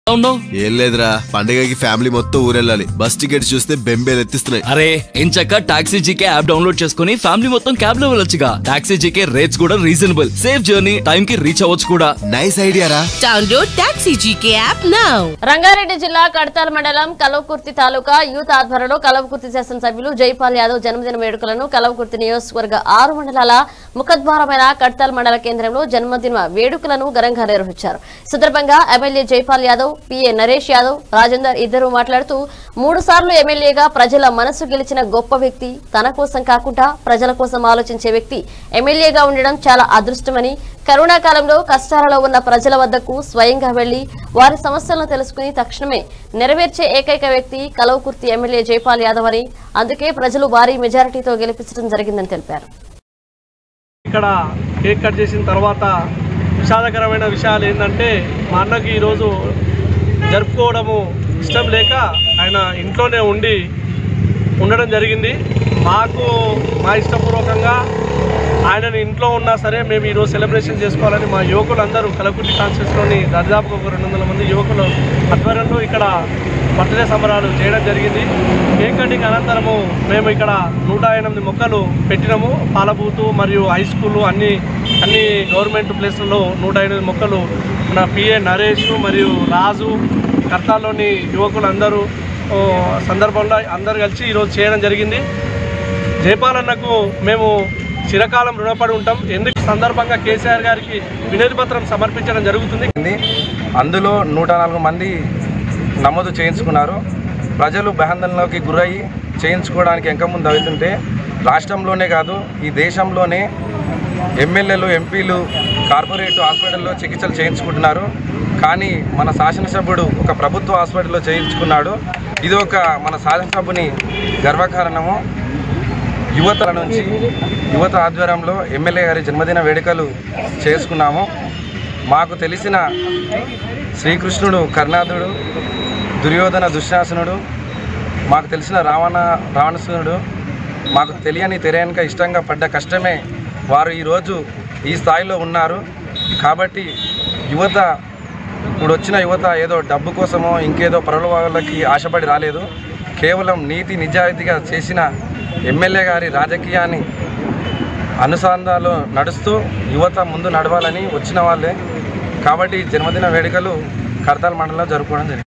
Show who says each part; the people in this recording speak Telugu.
Speaker 1: ఉన్నావు
Speaker 2: ఏం లేదురా పండగకి ఫ్యామిలీ మొత్తం ఊరెళ్ళాలి బస్ టికెట్ చూస్తే బెంబేలు ఎత్తిస్తున్నాయి
Speaker 1: అరే ఎంచక్క టాక్సీ జీకే యాప్ డౌన్లోడ్ చేసుకుని ఫ్యామిలీ మొత్తం క్యాబ్ లో వెళ్ళొచ్చుగా టాక్సీ జీకే రేట్స్ కూడా రీజనబుల్ సేఫ్ జర్నీ టైం కి రీచ్ అవ్వచ్చు కూడా
Speaker 2: నైస్ ఐడియా రా
Speaker 3: Download Taxi GK app now.
Speaker 4: Rangareddy జిల్లా కడతాల్ మండలం కలవకుర్తి తాలూకా యూత్ ఆధ్వర్యంలో కలవకుర్తి శాసనసభ్యులు జైపాల్ యాదవ్ జన్మదిన వేడుకలను కలవకుర్తి నియోజకవర్గ ఆరు మండలాల ముఖద్వారమైన కడతాల్ మండల కేంద్రంలో జన్మదిన వేడుకలను ఘనంగా నిర్వహించారు ఈ సందర్భంగా ఎమ్మెల్యే జైపాల్ యాదవ్ పిఏ నరేష్ యాదవ్ రాజేందర్ ఇద్దరు మాట్లాడుతూ మూడు సార్లు ఎమ్మెల్యేగా ప్రజల మనసు గెలిచిన గొప్ప వ్యక్తి తన కోసం కాకుండా ప్రజల కోసం ఆలోచించే వ్యక్తి ఎమ్మెల్యేగా ఉండడం చాలా అదృష్టమని కరోనా కాలంలో కష్టాలలో ఉన్న ప్రజల వద్దకు స్వయంగా వెళ్లి వారి సమస్యలను తెలుసుకుని తక్షణమే నెరవేర్చే ఏకైక వ్యక్తి కలవకుర్తి ఎమ్మెల్యే జైపాల్ యాదవ్ అని అందుకే ప్రజలు భారీ మెజారిటీతో గెలిపించడం జరిగిందని తెలిపారు
Speaker 5: ఇక్కడ కేక్ కట్ చేసిన తర్వాత విషాదకరమైన విషయాలు ఏంటంటే మా అన్నకి ఈరోజు జరుపుకోవడము ఇష్టం లేక ఆయన ఇంట్లోనే ఉండి ఉండడం జరిగింది మాకు మా ఇష్టపూర్వకంగా ఆయనని ఇంట్లో ఉన్నా సరే మేము ఈరోజు సెలబ్రేషన్ చేసుకోవాలని మా యువకులందరూ కలకుర్తి కాన్స్టిట్యూన్స్లోని దాదాపు ఒక రెండు వందల మంది యువకులు ఆధ్వర్యంలో ఇక్కడ బర్త్డే సంబరాలు చేయడం జరిగింది కేక్ కటింగ్ అనంతరము మేము ఇక్కడ నూట ఎనిమిది మొక్కలు పెట్టినాము పాలబూతు మరియు హై స్కూలు అన్ని అన్ని గవర్నమెంట్ ప్లేస్లలో నూట ఎనిమిది మొక్కలు మన పిఏ నరేష్ మరియు రాజు కర్తాల్లోని యువకులందరూ ఓ, సందర్భంలో అందరూ కలిసి ఈరోజు చేయడం జరిగింది జయపాలన్నకు మేము చిరకాలం రుణపడి ఉంటాం ఎందుకు సందర్భంగా కేసీఆర్ గారికి వినతి పత్రం సమర్పించడం జరుగుతుంది
Speaker 6: ఉంది. అందులో నూట నాలుగు మంది నమోదు చేయించుకున్నారు ప్రజలు భయాందోళనలోకి గురయ్యి చేయించుకోవడానికి ఎంక ముందు అవుతుంటే రాష్ట్రంలోనే కాదు ఈ దేశంలోనే ఎమ్మెల్యేలు ఎంపీలు కార్పొరేట్ హాస్పిటల్లో చికిత్సలు చేయించుకుంటున్నారు కానీ మన శాసనసభ్యుడు ఒక ప్రభుత్వ హాస్పిటల్లో చేయించుకున్నాడు ఇది ఒక మన శాసనసభ్యుని గర్వకారణము యువతల నుంచి యువత ఆధ్వర్యంలో ఎమ్మెల్యే గారి జన్మదిన వేడుకలు చేసుకున్నాము మాకు తెలిసిన శ్రీకృష్ణుడు కర్ణాదుడు దుర్యోధన దుశ్శాసనుడు మాకు తెలిసిన రావణ రావణసునుడు మాకు తెలియని తెరయనక ఇష్టంగా పడ్డ కష్టమే వారు ఈరోజు ఈ స్థాయిలో ఉన్నారు కాబట్టి యువత ఇప్పుడు వచ్చిన యువత ఏదో డబ్బు కోసమో ఇంకేదో ప్రలోభాలకి ఆశపడి రాలేదు కేవలం నీతి నిజాయితీగా చేసిన ఎమ్మెల్యే గారి రాజకీయాన్ని అనుసంధానాలు నడుస్తూ యువత ముందు నడవాలని వచ్చిన వాళ్ళే కాబట్టి జన్మదిన వేడుకలు కర్తాల్ మండలంలో జరుపుకోవడం జరిగింది